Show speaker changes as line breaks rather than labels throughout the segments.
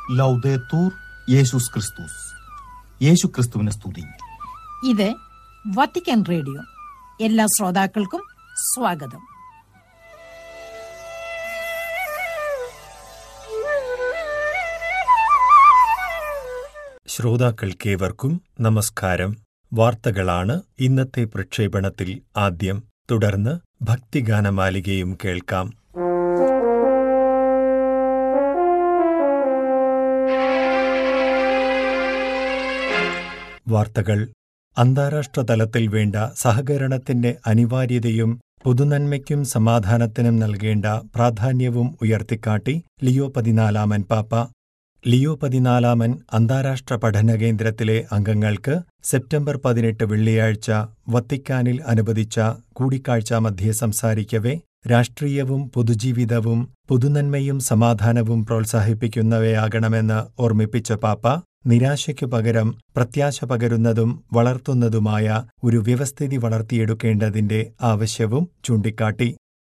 ലൗദേത്തൂർ യേശുസ് ക്രിസ്തുസ് യേശു ക്രിസ്തുവിനെ സ്തുതി
ഇത് വത്തിക്കാൻ റേഡിയോ എല്ലാ ശ്രോതാക്കൾക്കും സ്വാഗതം
ശ്രോതാക്കൾക്കേവർക്കും നമസ്കാരം വാർത്തകളാണ് ഇന്നത്തെ പ്രക്ഷേപണത്തിൽ ആദ്യം തുടർന്ന് ഭക്തിഗാനമാലികയും കേൾക്കാം വാർത്തകൾ അന്താരാഷ്ട്ര തലത്തിൽ വേണ്ട സഹകരണത്തിന്റെ അനിവാര്യതയും പൊതുനന്മയ്ക്കും സമാധാനത്തിനും നൽകേണ്ട പ്രാധാന്യവും ഉയർത്തിക്കാട്ടി ലിയോ പതിനാലാമൻ പാപ്പ ലിയോ പതിനാലാമൻ അന്താരാഷ്ട്ര പഠന കേന്ദ്രത്തിലെ അംഗങ്ങൾക്ക് സെപ്റ്റംബർ പതിനെട്ട് വെള്ളിയാഴ്ച വത്തിക്കാനിൽ അനുവദിച്ച കൂടിക്കാഴ്ച മധ്യേ സംസാരിക്കവെ രാഷ്ട്രീയവും പൊതുജീവിതവും പൊതുനന്മയും സമാധാനവും പ്രോത്സാഹിപ്പിക്കുന്നവയാകണമെന്ന് ഓർമ്മിപ്പിച്ച പാപ്പ നിരാശയ്ക്കു പകരം പ്രത്യാശ പകരുന്നതും വളർത്തുന്നതുമായ ഒരു വ്യവസ്ഥിതി വളർത്തിയെടുക്കേണ്ടതിന്റെ ആവശ്യവും ചൂണ്ടിക്കാട്ടി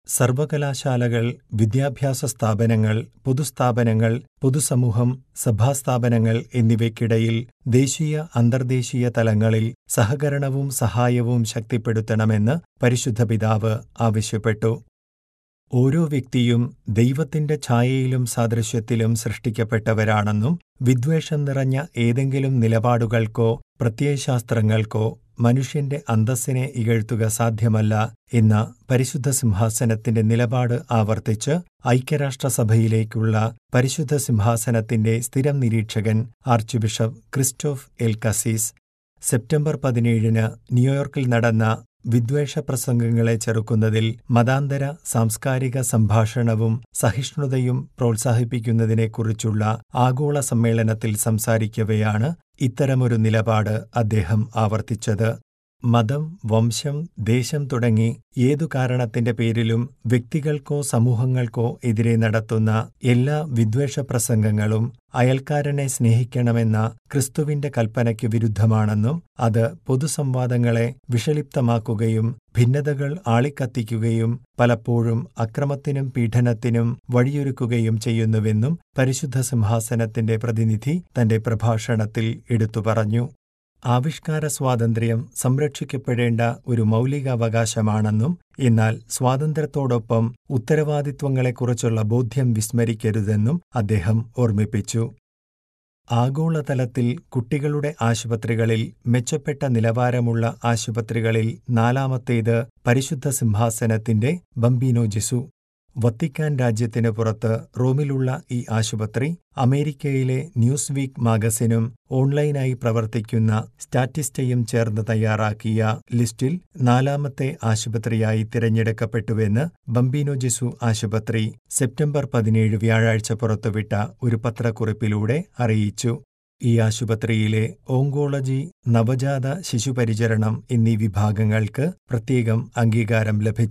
സർവകലാശാലകൾ വിദ്യാഭ്യാസ സ്ഥാപനങ്ങൾ പൊതുസ്ഥാപനങ്ങൾ പൊതുസമൂഹം സഭാസ്ഥാപനങ്ങൾ എന്നിവയ്ക്കിടയിൽ ദേശീയ അന്തർദേശീയ തലങ്ങളിൽ സഹകരണവും സഹായവും ശക്തിപ്പെടുത്തണമെന്ന് പരിശുദ്ധ പിതാവ് ആവശ്യപ്പെട്ടു ഓരോ വ്യക്തിയും ദൈവത്തിന്റെ ഛായയിലും സാദൃശ്യത്തിലും സൃഷ്ടിക്കപ്പെട്ടവരാണെന്നും വിദ്വേഷം നിറഞ്ഞ ഏതെങ്കിലും നിലപാടുകൾക്കോ പ്രത്യയശാസ്ത്രങ്ങൾക്കോ മനുഷ്യന്റെ അന്തസ്സിനെ ഇകഴ്ത്തുക സാധ്യമല്ല എന്ന പരിശുദ്ധ സിംഹാസനത്തിന്റെ നിലപാട് ആവർത്തിച്ച് ഐക്യരാഷ്ട്രസഭയിലേക്കുള്ള പരിശുദ്ധ സിംഹാസനത്തിന്റെ സ്ഥിരം നിരീക്ഷകൻ archbishop Christophe El Kassis September പതിനേഴിന് ന്യൂയോർക്കിൽ നടന്ന വിദ്വേഷ പ്രസംഗങ്ങളെ ചെറുക്കുന്നതിൽ മതാന്തര സാംസ്കാരിക സംഭാഷണവും സഹിഷ്ണുതയും പ്രോത്സാഹിപ്പിക്കുന്നതിനെക്കുറിച്ചുള്ള ആഗോള സമ്മേളനത്തിൽ സംസാരിക്കവെയാണ് ഇത്തരമൊരു നിലപാട് അദ്ദേഹം ആവർത്തിച്ചത് മതം വംശം ദേശം തുടങ്ങി ഏതു കാരണത്തിന്റെ പേരിലും വ്യക്തികൾക്കോ സമൂഹങ്ങൾക്കോ എതിരെ നടത്തുന്ന എല്ലാ വിദ്വേഷ പ്രസംഗങ്ങളും അയൽക്കാരനെ സ്നേഹിക്കണമെന്ന ക്രിസ്തുവിന്റെ കൽപ്പനയ്ക്ക് വിരുദ്ധമാണെന്നും അത് പൊതുസംവാദങ്ങളെ വിഷലിപ്തമാക്കുകയും ഭിന്നതകൾ ആളിക്കത്തിക്കുകയും പലപ്പോഴും അക്രമത്തിനും പീഡനത്തിനും വഴിയൊരുക്കുകയും ചെയ്യുന്നുവെന്നും പരിശുദ്ധ സിംഹാസനത്തിന്റെ പ്രതിനിധി തന്റെ പ്രഭാഷണത്തിൽ എടുത്തു പറഞ്ഞു ആവിഷ്കാര സ്വാതന്ത്ര്യം സംരക്ഷിക്കപ്പെടേണ്ട ഒരു മൗലികാവകാശമാണെന്നും എന്നാൽ സ്വാതന്ത്ര്യത്തോടൊപ്പം ഉത്തരവാദിത്വങ്ങളെക്കുറിച്ചുള്ള ബോധ്യം വിസ്മരിക്കരുതെന്നും അദ്ദേഹം ഓർമ്മിപ്പിച്ചു ആഗോളതലത്തിൽ കുട്ടികളുടെ ആശുപത്രികളിൽ മെച്ചപ്പെട്ട നിലവാരമുള്ള ആശുപത്രികളിൽ നാലാമത്തേത് പരിശുദ്ധ സിംഹാസനത്തിന്റെ ബംബീനോ ജിസു വത്തിക്കാൻ രാജ്യത്തിന് പുറത്ത് റോമിലുള്ള ഈ ആശുപത്രി അമേരിക്കയിലെ ന്യൂസ് വീക്ക് മാഗസിനും ഓൺലൈനായി പ്രവർത്തിക്കുന്ന സ്റ്റാറ്റിസ്റ്റയും ചേർന്ന് തയ്യാറാക്കിയ ലിസ്റ്റിൽ നാലാമത്തെ ആശുപത്രിയായി തിരഞ്ഞെടുക്കപ്പെട്ടുവെന്ന് ബംബീനോ ജിസു ആശുപത്രി സെപ്റ്റംബർ പതിനേഴ് വ്യാഴാഴ്ച പുറത്തുവിട്ട ഒരു പത്രക്കുറിപ്പിലൂടെ അറിയിച്ചു ഈ ആശുപത്രിയിലെ ഓങ്കോളജി നവജാത ശിശുപരിചരണം എന്നീ വിഭാഗങ്ങൾക്ക് പ്രത്യേകം അംഗീകാരം ലഭിച്ചു